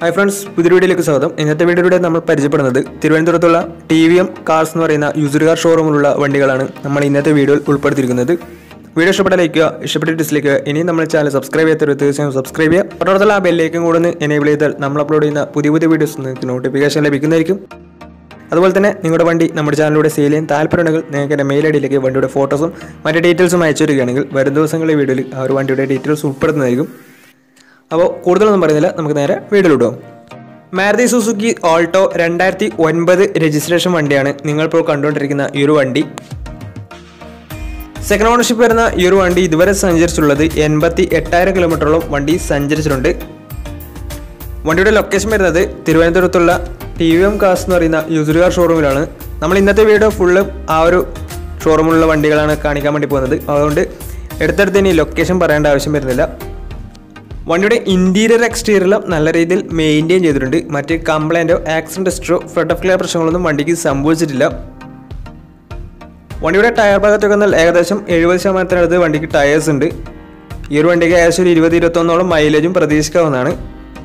hi friends പുതിയ വീഡിയോയിലേക്ക് സ്വാഗതം ഇന്നത്തെ വീഡിയോയിലൂടെ നമ്മൾ പരിചയപ്പെടുന്നത് തിരുവനന്തപുരത്തുള്ള ടി വി എം കാർസ് എന്ന് പറയുന്ന യൂസർ കാർ ഷോറൂമിലുള്ള വണ്ടികളാണ് നമ്മൾ ഇന്നത്തെ വീഡിയോയിൽ ഉൾപ്പെടുത്തിയിരിക്കുന്നത് വീഡിയോ ഇഷ്ടപ്പെട്ട ലൈക്ക് ചെയ്യുക ഇഷ്ടപ്പെട്ട ഡിസ്ലൈക്ക് ഇനിയും നമ്മുടെ ചാനൽ സബ്സ്ക്രൈബ് ചെയ്യാത്തവർ തീർച്ചയായും സബ്സ്ക്രൈബ് ചെയ്യുക തൊട്ടടുത്തുള്ള ആ ബെല്ലേക്കും കൂടെ ഒന്ന് എനേബിൾ ചെയ്താൽ നമ്മൾ അപ്ലോഡ് ചെയ്യുന്ന പുതിയ പുതിയ വീഡിയോസ് നിങ്ങൾക്ക് നോട്ടിഫിക്കേഷൻ ലഭിക്കുന്നതായിരിക്കും അതുപോലെ തന്നെ നിങ്ങളുടെ വണ്ടി നമ്മുടെ ചാനലിലൂടെ സെയിൽ ചെയ്യാൻ താല്പര്യമുണ്ടെങ്കിൽ നിങ്ങൾക്ക് എൻ്റെ മെയിൽ ഐ ഡിയിലേക്ക് വണ്ടിയുടെ ഫോട്ടോസും മറ്റ് ഡീറ്റെയിൽസും അയച്ചു തരികയാണെങ്കിൽ വരും ദിവസങ്ങളിലെ വീഡിയോയിൽ ആ ഒരു വണ്ടിയുടെ ഡീറ്റെയിൽസ് ഉൾപ്പെടുന്നതായിരിക്കും അപ്പോൾ കൂടുതലൊന്നും പറയുന്നില്ല നമുക്ക് നേരെ വീഡിയോയിലൂടെ മാരുതി സുസുക്കി ഓൾട്ടോ രണ്ടായിരത്തി ഒൻപത് രജിസ്ട്രേഷൻ വണ്ടിയാണ് നിങ്ങളിപ്പോൾ കണ്ടുകൊണ്ടിരിക്കുന്ന ഈ ഒരു വണ്ടി സെക്കൻഡ് ഓണർഷിപ്പ് വരുന്ന ഈ ഒരു വണ്ടി ഇതുവരെ സഞ്ചരിച്ചുള്ളത് എൺപത്തി എട്ടായിരം കിലോമീറ്ററോളം വണ്ടി സഞ്ചരിച്ചിട്ടുണ്ട് വണ്ടിയുടെ ലൊക്കേഷൻ വരുന്നത് തിരുവനന്തപുരത്തുള്ള ടി വി എം കാസ് എന്ന് പറയുന്ന യൂസർ കാർ ഷോറൂമിലാണ് നമ്മൾ ഇന്നത്തെ വീഡിയോ ഫുള്ള് ആ ഒരു ഷോറൂമിലുള്ള വണ്ടികളാണ് കാണിക്കാൻ വേണ്ടി പോകുന്നത് അതുകൊണ്ട് എടുത്തെടുത്ത് ഇനി ലൊക്കേഷൻ പറയേണ്ട ആവശ്യം വരുന്നില്ല വണ്ടിയുടെ ഇൻറ്റീരിയർ എക്സ്റ്റീരിയറും നല്ല രീതിയിൽ മെയിൻറ്റെയിൻ ചെയ്തിട്ടുണ്ട് മറ്റ് കംപ്ലൈൻറ്റോ ആക്സിഡൻറ്റ് ഹിസ്റ്ററോ ഫ്ലഡ് ഓഫ് ക്ലിയർ പ്രശ്നങ്ങളൊന്നും വണ്ടിക്ക് സംഭവിച്ചിട്ടില്ല വണ്ടിയുടെ ടയർ ഭാഗത്തൊക്കെ എന്നാൽ ഏകദേശം എഴുപത് ശതമാനത്തിനടുത്ത് വണ്ടിക്ക് ടയേഴ്സ് ഉണ്ട് ഈ ഒരു വണ്ടിക്ക് ഏകദേശം ഒരു ഇരുപത് ഇരുപത്തൊന്നോളം മൈലേജും പ്രതീക്ഷിക്കാവുന്നതാണ്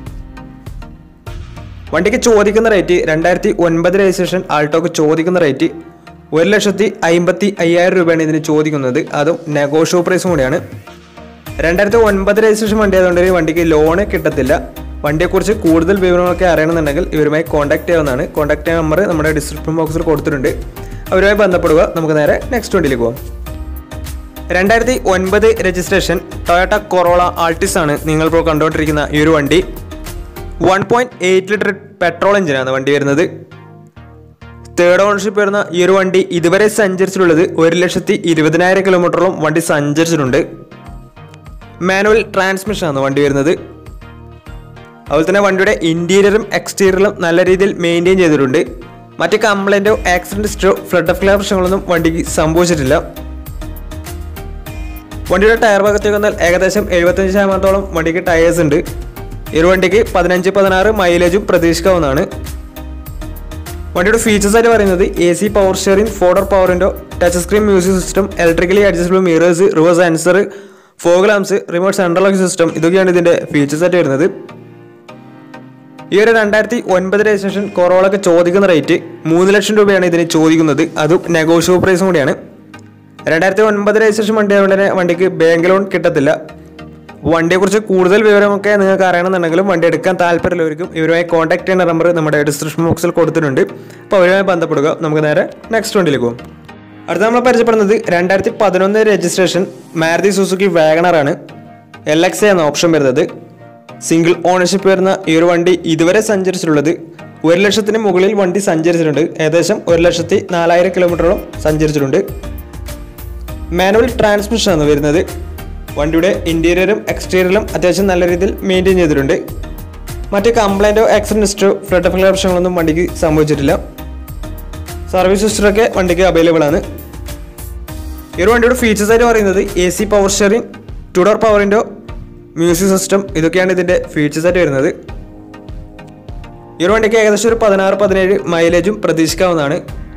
വണ്ടിക്ക് ചോദിക്കുന്ന റേറ്റ് രണ്ടായിരത്തി ഒൻപത് രജിസ്ട്രേഷൻ ആൾട്ടോക്ക് ചോദിക്കുന്ന റേറ്റ് ഒരു ലക്ഷത്തി അമ്പത്തി അയ്യായിരം രൂപയാണ് ഇതിന് ചോദിക്കുന്നത് അതും നെഗോഷ്യോ പ്രൈസും കൂടിയാണ് രണ്ടായിരത്തി ഒൻപത് രജിസ്ട്രേഷൻ വണ്ടി ആയതുകൊണ്ട് ഈ വണ്ടിക്ക് ലോണ് കിട്ടത്തില്ല വണ്ടിയെക്കുറിച്ച് കൂടുതൽ വിവരങ്ങളൊക്കെ അറിയണമെന്നുണ്ടെങ്കിൽ ഇവരുമായി കോൺടാക്ട് ചെയ്യാവുന്നതാണ് കോൺടാക്ട് ചെയ്യാൻ നമ്പർ നമ്മുടെ ഡിസ്ക്രിപ്ഷൻ ബോക്സിൽ കൊടുത്തിട്ടുണ്ട് അവരുമായി ബന്ധപ്പെടുക നമുക്ക് നേരെ നെക്സ്റ്റ് വണ്ടിയിലേക്ക് പോകാം രണ്ടായിരത്തി ഒൻപത് രജിസ്ട്രേഷൻ ടൊയോട്ട കൊറോള ആൾട്ടിസ് ആണ് നിങ്ങളിപ്പോൾ കണ്ടുകൊണ്ടിരിക്കുന്ന ഈ ഒരു വണ്ടി one point eight litre petrol എഞ്ചിനാണ് വണ്ടി വരുന്നത് തേർഡ് ഓണർഷിപ്പ് വരുന്ന ഈ ഒരു വണ്ടി ഇതുവരെ സഞ്ചരിച്ചിട്ടുള്ളത് ഒരു ലക്ഷത്തി ഇരുപതിനായിരം കിലോമീറ്ററോളം വണ്ടി സഞ്ചരിച്ചിട്ടുണ്ട് മാനുവൽ ട്രാൻസ്മിഷൻ ആണ് വണ്ടി വരുന്നത് അതുപോലെ തന്നെ വണ്ടിയുടെ ഇൻറ്റീരിയറും എക്സ്റ്റീരിയറും നല്ല രീതിയിൽ മെയിൻറ്റെയിൻ ചെയ്തിട്ടുണ്ട് മറ്റ് കംപ്ലൈൻറ്റോ ആക്സിഡൻറ്റ് ഹിസ്റ്ററോ ഫ്ലഡ് ഓഫ് ക്ലിയർ പ്രശ്നങ്ങളൊന്നും വണ്ടിക്ക് സംഭവിച്ചിട്ടില്ല വണ്ടിയുടെ ടയർ ഭാഗത്തേക്ക് വന്നാൽ ഏകദേശം എഴുപത്തഞ്ച് ശതമാനത്തോളം വണ്ടിക്ക് ടയേഴ്സ് ഉണ്ട് ഈ ഒരു വണ്ടിക്ക് പതിനഞ്ച് പതിനാറ് മൈലേജും പ്രതീക്ഷിക്കാവുന്നതാണ് വണ്ടിയുടെ ഫീച്ചേഴ്സ് ആയിട്ട് പറയുന്നത് A C power steering four door പവറിൻ്റെ touch screen music system electrically adjustable mirrors reverse sensor fog lamps remote central lock system ഇതൊക്കെയാണ് ഇതിൻ്റെ ഫീച്ചേഴ്സ് ആയിട്ട് വരുന്നത് ഈ ഒരു രണ്ടായിരത്തി ഒൻപത് രജിസ്ട്രേഷൻ കൊറോളക്ക് ചോദിക്കുന്ന റേറ്റ് മൂന്ന് ലക്ഷം രൂപയാണ് ഇതിന് ചോദിക്കുന്നത് അതും നെഗോഷ്യോ പ്രൈസും കൂടിയാണ് രണ്ടായിരത്തി ഒൻപത് രജിസ്ട്രേഷൻ വണ്ടി ആയതുകൊണ്ട് തന്നെ വണ്ടിക്ക് ബാങ്ക് ലോൺ കിട്ടത്തില്ല വണ്ടിയെക്കുറിച്ച് കൂടുതൽ വിവരമൊക്കെ നിങ്ങൾക്ക് അറിയണമെന്നുണ്ടെങ്കിലും വണ്ടി എടുക്കാൻ താല്പര്യമുള്ളവർക്കും ഇവരുമായി കോൺടാക്ട് ചെയ്യുന്ന നമ്പർ നമ്മുടെ ഡിസ്ക്രിപ്ഷൻ ബോക്സിൽ കൊടുത്തിട്ടുണ്ട് അപ്പോൾ അവരുമായി ബന്ധപ്പെടുക നമുക്ക് നേരെ നെക്സ്റ്റ് വണ്ടിയിലേക്ക് പോകും അടുത്ത നമ്മൾ പരിചയപ്പെടുന്നത് രണ്ടായിരത്തി പതിനൊന്ന് രജിസ്ട്രേഷൻ മാരുതി സുസുക്കി വാഗണറാണ് എൽ എക്സ് എന്ന ഓപ്ഷൻ വരുന്നത് സിംഗിൾ ഓണർഷിപ്പ് വരുന്ന ഈ ഒരു വണ്ടി ഇതുവരെ സഞ്ചരിച്ചിട്ടുള്ളത് ഒരു ലക്ഷത്തിന് മുകളിൽ വണ്ടി സഞ്ചരിച്ചിട്ടുണ്ട് ഏകദേശം ഒരു ലക്ഷത്തി നാലായിരം കിലോമീറ്ററോളം സഞ്ചരിച്ചിട്ടുണ്ട് മാനുവൽ ട്രാൻസ്മിഷൻ ആണ് വരുന്നത് വണ്ടിയുടെ ഇൻറ്റീരിയറും എക്സ്റ്റീരിയറും അത്യാവശ്യം നല്ല രീതിയിൽ മെയിൻറ്റെയിൻ ചെയ്തിട്ടുണ്ട് മറ്റ് കംപ്ലൈൻറ്റോ ആക്സിഡൻറ്റ് ഹിസ്റ്ററോ ഫ്ലഡ് ഓഫ് ക്ലിയർ പ്രശ്നങ്ങളൊന്നും വണ്ടിക്ക് സംഭവിച്ചിട്ടില്ല സർവീസ് ഹിസ്റ്ററൊക്കെ വണ്ടിക്ക് അവൈലബിൾ ആണ് ഈ ഒരു വണ്ടിയുടെ ഫീച്ചേഴ്സ് ആയിട്ട് പറയുന്നത് A C power steering two door പവറിൻ്റെ മ്യൂസിക് സിസ്റ്റം ഇതൊക്കെയാണ് ഇതിൻ്റെ ഫീച്ചേഴ്സ് ആയിട്ട് വരുന്നത് ഈ ഒരു വണ്ടിക്ക് ഏകദേശം ഒരു പതിനാറ് പതിനേഴ് മൈലേജും പ്രതീക്ഷിക്കാവുന്നതാണ്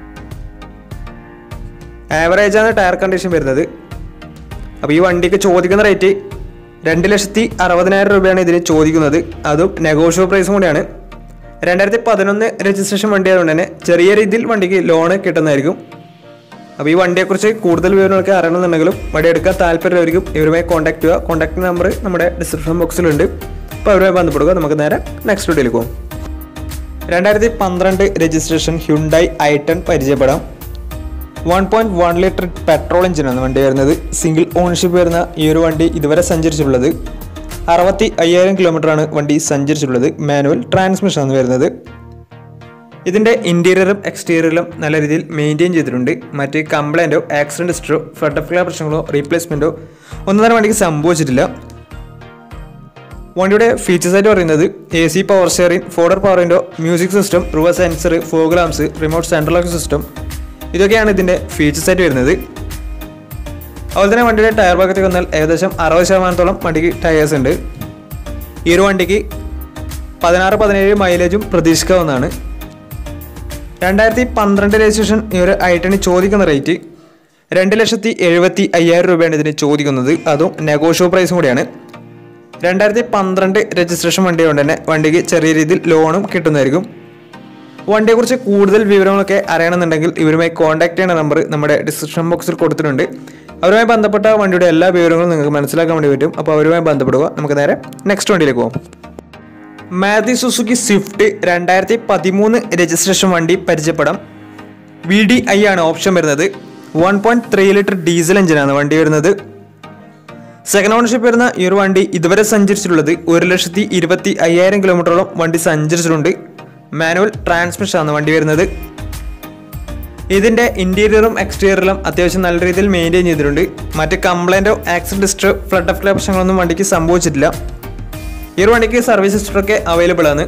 ആവറേജ് ആണ് ടയർ കണ്ടീഷൻ വരുന്നത് അപ്പോൾ ഈ വണ്ടിക്ക് ചോദിക്കുന്ന റേറ്റ് രണ്ട് ലക്ഷത്തി അറുപതിനായിരം രൂപയാണ് ഇതിന് ചോദിക്കുന്നത് അതും നെഗോഷ്യോ പ്രൈസും കൂടിയാണ് രണ്ടായിരത്തി പതിനൊന്ന് രജിസ്ട്രേഷൻ വണ്ടി ആയതുകൊണ്ട് തന്നെ ചെറിയ രീതിയിൽ വണ്ടിക്ക് ലോണ് കിട്ടുന്നതായിരിക്കും അപ്പോൾ ഈ വണ്ടിയെക്കുറിച്ച് കൂടുതൽ വിവരങ്ങളൊക്കെ അറിയണമെന്നുണ്ടെങ്കിലും വണ്ടി എടുക്കാൻ താല്പര്യമുള്ളവർക്കും ഇവരുമായി കോൺടാക്ട് ചെയ്യുക കോൺടാക്ട് നമ്പർ നമ്മുടെ ഡിസ്ക്രിപ്ഷൻ ബോക്സിലുണ്ട് അപ്പോൾ അവരുമായി ബന്ധപ്പെടുക നമുക്ക് നേരെ നെക്സ്റ്റ് വീഡിയോയിലേക്ക് പോകും രണ്ടായിരത്തി പന്ത്രണ്ട് രജിസ്ട്രേഷൻ ഹ്യുണ്ടായി ഐ ടെൻ പരിചയപ്പെടാം one point one litre petrol എഞ്ചിനാണ് വണ്ടി വരുന്നത് സിംഗിൾ ഓണർഷിപ്പ് വരുന്ന ഈ ഒരു വണ്ടി ഇതുവരെ സഞ്ചരിച്ചിട്ടുള്ളത് അറുപത്തി അയ്യായിരം കിലോമീറ്ററാണ് വണ്ടി സഞ്ചരിച്ചിട്ടുള്ളത് മാനുവൽ ട്രാൻസ്മിഷൻ ആണ് വരുന്നത് ഇതിൻ്റെ ഇൻറ്റീരിയറും എക്സ്റ്റീരിയറും നല്ല രീതിയിൽ മെയിൻറ്റെയിൻ ചെയ്തിട്ടുണ്ട് മറ്റ് കംപ്ലൈൻറ്റോ ആക്സിഡൻറ്റ് ഹിസ്റ്ററോ ഫ്ലഡ് ഓഫ് ക്ലിയർ പ്രശ്നങ്ങളോ റീപ്ലേസ്മെൻറ്റോ ഒന്നും തന്നെ വണ്ടിക്ക് സംഭവിച്ചിട്ടില്ല വണ്ടിയുടെ ഫീച്ചേഴ്സ് ആയിട്ട് പറയുന്നത് A C power steering four door പവറിൻ്റെ music system reverse sensor fog lamps remote central lock system ഇതൊക്കെയാണ് ഇതിൻ്റെ ഫീച്ചേഴ്സ് ആയിട്ട് വരുന്നത് അതുപോലെ തന്നെ വണ്ടിയുടെ ടയർ ഭാഗത്തേക്ക് വന്നാൽ ഏകദേശം അറുപത് ശതമാനത്തോളം വണ്ടിക്ക് ടയേഴ്സ് ഉണ്ട് ഈ ഒരു വണ്ടിക്ക് പതിനാറ് പതിനേഴ് മൈലേജും പ്രതീക്ഷിക്കാവുന്നതാണ് രണ്ടായിരത്തി പന്ത്രണ്ട് രജിസ്ട്രേഷൻ ഈ ഒരു ഐറ്റന് ചോദിക്കുന്ന റേറ്റ് രണ്ട് ലക്ഷത്തി എഴുപത്തി അയ്യായിരം രൂപയാണ് ഇതിന് ചോദിക്കുന്നത് അതും നെഗോഷ്യോ പ്രൈസും കൂടിയാണ് രണ്ടായിരത്തി പന്ത്രണ്ട് രജിസ്ട്രേഷൻ വണ്ടി കൊണ്ട് തന്നെ വണ്ടിക്ക് ചെറിയ രീതിയിൽ ലോണും കിട്ടുന്നതായിരിക്കും വണ്ടിയെക്കുറിച്ച് കൂടുതൽ വിവരങ്ങളൊക്കെ അറിയണമെന്നുണ്ടെങ്കിൽ ഇവരുമായി കോൺടാക്ട് ചെയ്യുന്ന നമ്പർ നമ്മുടെ ഡിസ്ക്രിപ്ഷൻ ബോക്സിൽ കൊടുത്തിട്ടുണ്ട് അവരുമായി ബന്ധപ്പെട്ട വണ്ടിയുടെ എല്ലാ വിവരങ്ങളും നിങ്ങൾക്ക് മനസ്സിലാക്കാൻ വേണ്ടി പറ്റും അപ്പോൾ അവരുമായി ബന്ധപ്പെടുക നമുക്ക് നേരെ നെക്സ്റ്റ് വണ്ടിയിലേക്ക് പോകാം മാതി സുസുക്കി സ്വിഫ്റ്റ് രണ്ടായിരത്തി പതിമൂന്ന് രജിസ്ട്രേഷൻ വണ്ടി പരിചയപ്പെടാം വി ഡി ഐ ആണ് ഓപ്ഷൻ വരുന്നത് one point three litre diesel എഞ്ചിനാണ് വണ്ടി വരുന്നത് സെക്കൻഡ് ഓണർഷിപ്പ് വരുന്ന ഈ ഒരു വണ്ടി ഇതുവരെ സഞ്ചരിച്ചിട്ടുള്ളത് ഒരു ലക്ഷത്തി ഇരുപത്തി അയ്യായിരം കിലോമീറ്ററോളം വണ്ടി സഞ്ചരിച്ചിട്ടുണ്ട് മാനുവൽ ട്രാൻസ്മിഷൻ ആണ് വണ്ടി വരുന്നത് ഇതിന്റെ ഇന്റീരിയറും എക്സ്റ്റീരിയറും അത്യാവശ്യം നല്ല രീതിയിൽ മെയിൻറ്റെയിൻ ചെയ്തിട്ടുണ്ട് മറ്റ് കംപ്ലൈൻറ്റോ ആക്സിഡന്റ് ഹിസ്റ്റർ ഫ്ലഡ് ഓഫ് പ്രശ്നങ്ങളൊന്നും വണ്ടിക്ക് സംഭവിച്ചിട്ടില്ല ഈ ഒരു വണ്ടിക്ക് സർവീസ് ഹിസ്റ്ററൊക്കെ അവൈലബിൾ ആണ്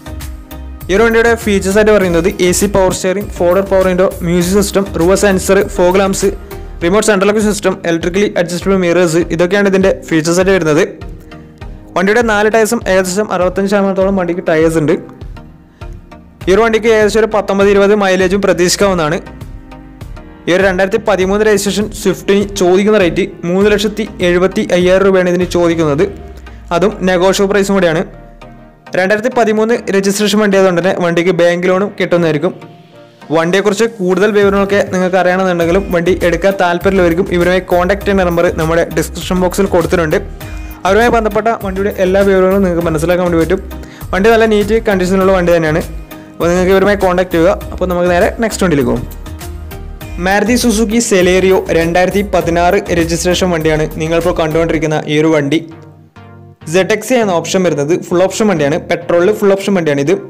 ഈ ഒരു വണ്ടിയുടെ ഫീച്ചേഴ്സ് ആയിട്ട് പറയുന്നത് A C power steering four door power window music system റുവ sensor fog lamps remote central lock system electrically adjustable mirrors ഇതൊക്കെയാണ് ഇതിന്റെ ഫീച്ചേഴ്സ് ആയിട്ട് വരുന്നത് വണ്ടിയുടെ നാല് ടയേഴ്സും ഏകദേശം അറുപത്തഞ്ച് ശതമാനത്തോളം വണ്ടിക്ക് ടയേഴ്സ് ഉണ്ട് ഈ ഒരു വണ്ടിക്ക് ഏകദേശം ഒരു പത്തൊമ്പത് ഇരുപത് മൈലേജും പ്രതീക്ഷിക്കാവുന്നതാണ് ഈ ഒരു രണ്ടായിരത്തി പതിമൂന്ന് രജിസ്ട്രേഷൻ സ്വിഫ്റ്റിന് ചോദിക്കുന്ന റേറ്റ് മൂന്ന് ലക്ഷത്തി എഴുപത്തി അയ്യായിരം രൂപയാണ് ഇതിന് ചോദിക്കുന്നത് അതും നെഗോഷ്യോ പ്രൈസും കൂടിയാണ് രണ്ടായിരത്തി പതിമൂന്ന് രജിസ്ട്രേഷൻ വണ്ടി ആയതുകൊണ്ട് തന്നെ വണ്ടിക്ക് ബാങ്ക് ലോണും കിട്ടുന്നതായിരിക്കും വണ്ടിയെക്കുറിച്ച് കൂടുതൽ വിവരങ്ങളൊക്കെ നിങ്ങൾക്ക് അറിയണമെന്നുണ്ടെങ്കിലും വണ്ടി എടുക്കാൻ താല്പര്യമുള്ളവർക്കും ഇവരുമായി കോൺടാക്ട് ചെയ്യുന്ന നമ്പർ നമ്മുടെ ഡിസ്ക്രിപ്ഷൻ ബോക്സിൽ കൊടുത്തിട്ടുണ്ട് അവരുമായി ബന്ധപ്പെട്ട വണ്ടിയുടെ എല്ലാ വിവരങ്ങളും നിങ്ങൾക്ക് മനസ്സിലാക്കാൻ വേണ്ടി പറ്റും വണ്ടി നല്ല നീറ്റ് കണ്ടീഷനിലുള്ള വണ്ടി തന്നെയാണ് അപ്പോൾ നിങ്ങൾക്ക് ഇവരുമായി കോൺടാക്ട് ചെയ്യുക അപ്പോൾ നമുക്ക് നേരെ നെക്സ്റ്റ് വണ്ടിയിലേക്ക് പോകും മാരുതി സുസുക്കി സെലേറിയോ രണ്ടായിരത്തി പതിനാറ് രജിസ്ട്രേഷൻ വണ്ടിയാണ് നിങ്ങളിപ്പോൾ കണ്ടുകൊണ്ടിരിക്കുന്ന ഈ ഒരു വണ്ടി സെഡ് എക്സി എന്ന ഓപ്ഷൻ വരുന്നത് ഫുൾ ഓപ്ഷൻ വണ്ടിയാണ് പെട്രോളിൽ ഫുൾ ഓപ്ഷൻ വണ്ടിയാണ് ഇത്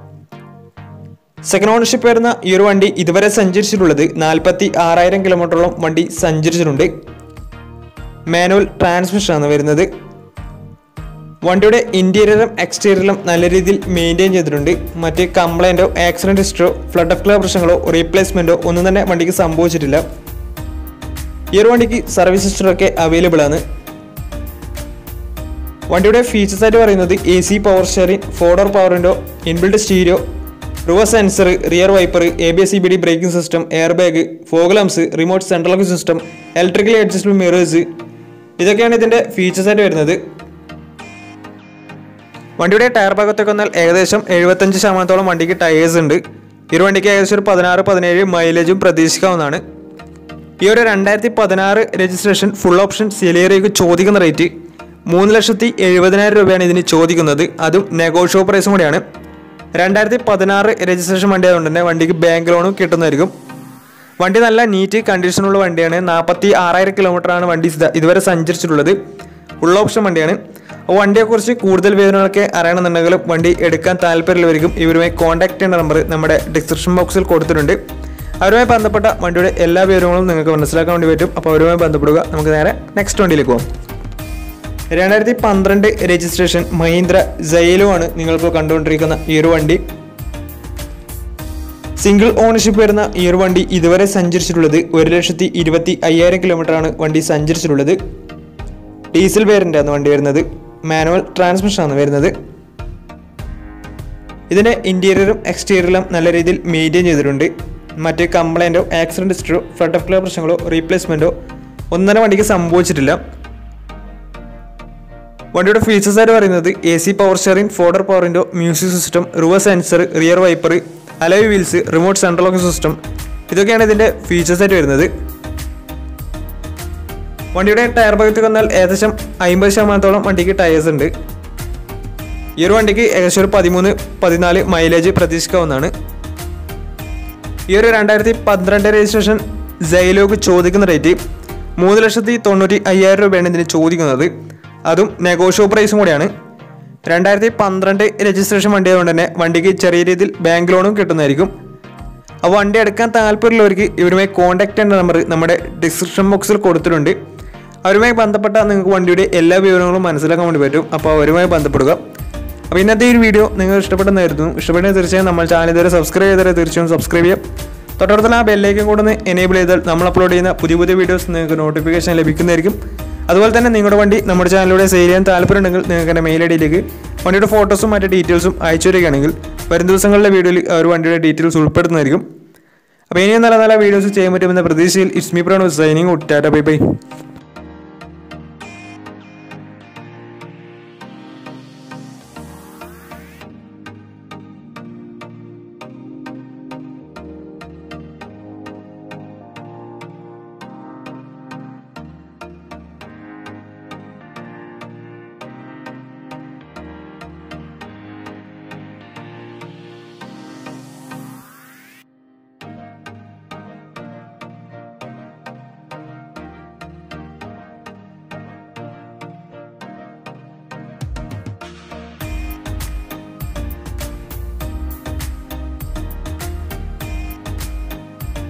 സെക്കൻഡ് ഓണർഷിപ്പ് വരുന്ന ഈ ഒരു വണ്ടി ഇതുവരെ സഞ്ചരിച്ചിട്ടുള്ളത് നാൽപ്പത്തി ആറായിരം കിലോമീറ്ററോളം വണ്ടി സഞ്ചരിച്ചിട്ടുണ്ട് മാനുവൽ ട്രാൻസ്മിഷൻ ആണ് വരുന്നത് വണ്ടിയുടെ ഇന്റീരിയറും എക്സ്റ്റീരിയറും നല്ല രീതിയിൽ മെയിൻറ്റെയിൻ ചെയ്തിട്ടുണ്ട് മറ്റ് കംപ്ലൈൻറ്റോ ആക്സിഡന്റ് ഹിസ്റ്ററോ ഫ്ലഡ് ഓഫ് ക്ലിയർ പ്രശ്നങ്ങളോ റീപ്ലേസ്മെന്റോ ഒന്നും തന്നെ വണ്ടിക്ക് സംഭവിച്ചിട്ടില്ല ഈ ഒരു വണ്ടിക്ക് സർവീസ് ഹിസ്റ്ററൊക്കെ അവൈലബിൾ ആണ് വണ്ടിയുടെ ഫീച്ചേഴ്സ് ആയിട്ട് പറയുന്നത് A C power steering four door power window inbuilt stereo reverse sensor rear wiper A B S C B D braking system air bag fog lamps remote central lock system electrically adjustable mirrors ഇതൊക്കെയാണ് ഇതിന്റെ features ആയിട്ട് വരുന്നത് വണ്ടിയുടെ tyre ഭാഗത്തൊക്കെ വന്നാൽ ഏകദേശം എഴുപത്തഞ്ച് ശതമാനത്തോളം വണ്ടിക്ക് ടയേഴ്സ് ഉണ്ട് ഈ ഒരു വണ്ടിക്ക് ഏകദേശം ഒരു പതിനാറ് പതിനേഴ് മൈലേജും പ്രതീക്ഷിക്കാവുന്നതാണ് ഈ ഒരു രണ്ടായിരത്തി പതിനാറ് രജിസ്ട്രേഷൻ ഫുൾ ഓപ്ഷൻ സെലേറിയക്ക് ചോദിക്കുന്ന റേറ്റ് മൂന്ന് ലക്ഷത്തി എഴുപതിനായിരം രൂപയാണ് ഇതിന് ചോദിക്കുന്നത് അതും നെഗോഷ്യോ പ്രൈസും കൂടിയാണ് രണ്ടായിരത്തി പതിനാറ് രജിസ്ട്രേഷൻ വണ്ടി ആയതുകൊണ്ട് തന്നെ വണ്ടിക്ക് ബാങ്ക് ലോണും കിട്ടുന്നതായിരിക്കും വണ്ടി നല്ല നീറ്റ് കണ്ടീഷനുള്ള വണ്ടിയാണ് നാൽപ്പത്തി ആറായിരം കിലോമീറ്ററാണ് വണ്ടി ഇത- ഇതുവരെ സഞ്ചരിച്ചിട്ടുള്ളത് ഫുൾ ഓപ്ഷൻ വണ്ടിയാണ് അപ്പോൾ വണ്ടിയെക്കുറിച്ച് കൂടുതൽ വിവരങ്ങളൊക്കെ അറിയണമെന്നുണ്ടെങ്കിലും വണ്ടി എടുക്കാൻ താല്പര്യമുള്ളവർക്കും ഇവരുമായി കോൺടാക്ട് ചെയ്യേണ്ട നമ്പർ നമ്മുടെ ഡിസ്ക്രിപ്ഷൻ ബോക്സിൽ കൊടുത്തിട്ടുണ്ട് അവരുമായി ബന്ധപ്പെട്ട വണ്ടിയുടെ എല്ലാ വിവരങ്ങളും നിങ്ങൾക്ക് മനസ്സിലാക്കാൻ വേണ്ടി പറ്റും അപ്പോൾ അവരുമായി ബന്ധപ്പെടുക നമുക്ക് നേരെ നെക്സ്റ്റ് വണ്ടിയിലേക്ക് പോകാം രണ്ടായിരത്തി പന്ത്രണ്ട് രജിസ്ട്രേഷൻ മഹീന്ദ്ര ജയിലോ ആണ് നിങ്ങളിപ്പോൾ കണ്ടുകൊണ്ടിരിക്കുന്ന ഈ ഒരു വണ്ടി സിംഗിൾ ഓണർഷിപ്പ് വരുന്ന ഈ ഒരു വണ്ടി ഇതുവരെ സഞ്ചരിച്ചിട്ടുള്ളത് ഒരു ലക്ഷത്തി ഇരുപത്തി അയ്യായിരം കിലോമീറ്റർ ആണ് വണ്ടി സഞ്ചരിച്ചിട്ടുള്ളത് ഡീസൽ വേരിൻ്റെ ആണ് വണ്ടി വരുന്നത് മാനുവൽ ട്രാൻസ്മിഷൻ ആണ് വരുന്നത് ഇതിൻ്റെ ഇൻറ്റീരിയറും എക്സ്റ്റീരിയറും നല്ല രീതിയിൽ മെയിൻറ്റെയിൻ ചെയ്തിട്ടുണ്ട് മറ്റ് കംപ്ലൈൻറ്റോ ആക്സിഡൻറ്റ് ഹിസ്റ്ററോ ഫ്ലഡ് ഓഫ് ക്ലിയർ പ്രശ്നങ്ങളോ റീപ്ലേസ്മെൻറ്റോ ഒന്നും തന്നെ വണ്ടിക്ക് സംഭവിച്ചിട്ടില്ല വണ്ടിയുടെ ഫീച്ചേഴ്സ് ആയിട്ട് പറയുന്നത് A C power steering four door power window music system reverse sensor rear wiper alloy wheels remote central lock system ഇതൊക്കെയാണ് ഇതിൻ്റെ ഫീച്ചേഴ്സ് ആയിട്ട് വരുന്നത് വണ്ടിയുടെ ടയർ ഭാഗത്ത് വന്നാൽ ഏകദേശം അമ്പത് ശതമാനത്തോളം വണ്ടിക്ക് ടയേഴ്സ് ഉണ്ട് ഈ ഒരു വണ്ടിക്ക് ഏകദേശം ഒരു പതിമൂന്ന് പതിനാല് മൈലേജ് പ്രതീക്ഷിക്കാവുന്നതാണ് ഈ ഒരു രണ്ടായിരത്തി പന്ത്രണ്ട് രജിസ്ട്രേഷൻ ജയിലോക്ക് ചോദിക്കുന്ന റേറ്റ് മൂന്ന് ലക്ഷത്തി തൊണ്ണൂറ്റി അയ്യായിരം രൂപയാണ് ഇതിന് ചോദിക്കുന്നത് അതും നെഗോഷ്യോ പ്രൈസും കൂടിയാണ് രണ്ടായിരത്തി പന്ത്രണ്ട് രജിസ്ട്രേഷൻ വണ്ടി ആയതുകൊണ്ട് തന്നെ വണ്ടിക്ക് ചെറിയ രീതിയിൽ ബാങ്ക് ലോണും കിട്ടുന്നതായിരിക്കും ആ വണ്ടി എടുക്കാൻ താല്പര്യമുള്ളവർക്ക് ഇവരുമായി കോൺടാക്ട് ചെയ്യേണ്ട നമ്പർ നമ്മുടെ ഡിസ്ക്രിപ്ഷൻ ബോക്സിൽ കൊടുത്തിട്ടുണ്ട് അവരുമായി ബന്ധപ്പെട്ട നിങ്ങൾക്ക് വണ്ടിയുടെ എല്ലാ വിവരങ്ങളും മനസ്സിലാക്കാൻ വേണ്ടി പറ്റും അപ്പോൾ അവരുമായി ബന്ധപ്പെടുക അപ്പോൾ ഇന്നത്തെ ഈ ഒരു വീഡിയോ നിങ്ങൾ ഇഷ്ടപ്പെട്ടെന്നായിരുന്നു ഇഷ്ടപ്പെട്ടെങ്കിൽ തീർച്ചയായും നമ്മൾ ചാനൽ ഇതുവരെ സബ്സ്ക്രൈബ് ചെയ്താൽ തീർച്ചയായും സബ്സ്ക്രൈബ് ചെയ്യാം തൊട്ടടുത്തുള്ള ആ ബെല്ലേക്കും കൂടെ ഒന്ന് എനേബിൾ ചെയ്താൽ നമ്മൾ അപ്ലോഡ് ചെയ്യുന്ന പുതിയ പുതിയ വീഡിയോസ് നിങ്ങൾക്ക് നോട്ടിഫിക്കേഷൻ ലഭിക്കുന്നതായിരിക്കും അതുപോലെ തന്നെ നിങ്ങളുടെ വണ്ടി നമ്മുടെ ചാനലിലൂടെ സെയിൽ ചെയ്യാൻ താല്പര്യമുണ്ടെങ്കിൽ നിങ്ങൾക്ക് എൻ്റെ മെയിൽ ഐ ഡിയിലേക്ക് വണ്ടിയുടെ ഫോട്ടോസും മറ്റ് ഡീറ്റെയിൽസും അയച്ചു തരികയാണെങ്കിൽ വരും ദിവസങ്ങളിലെ വീഡിയോയിൽ ആ ഒരു വണ്ടിയുടെ ഡീറ്റെയിൽസ് ഉൾപ്പെടുന്നതായിരിക്കും അപ്പോൾ ഇനിയും നല്ല നല്ല വീഡിയോസ് ചെയ്യാൻ പറ്റുമെന്ന പ്രതീക്ഷയിൽ it's me Pranav signing tata bye by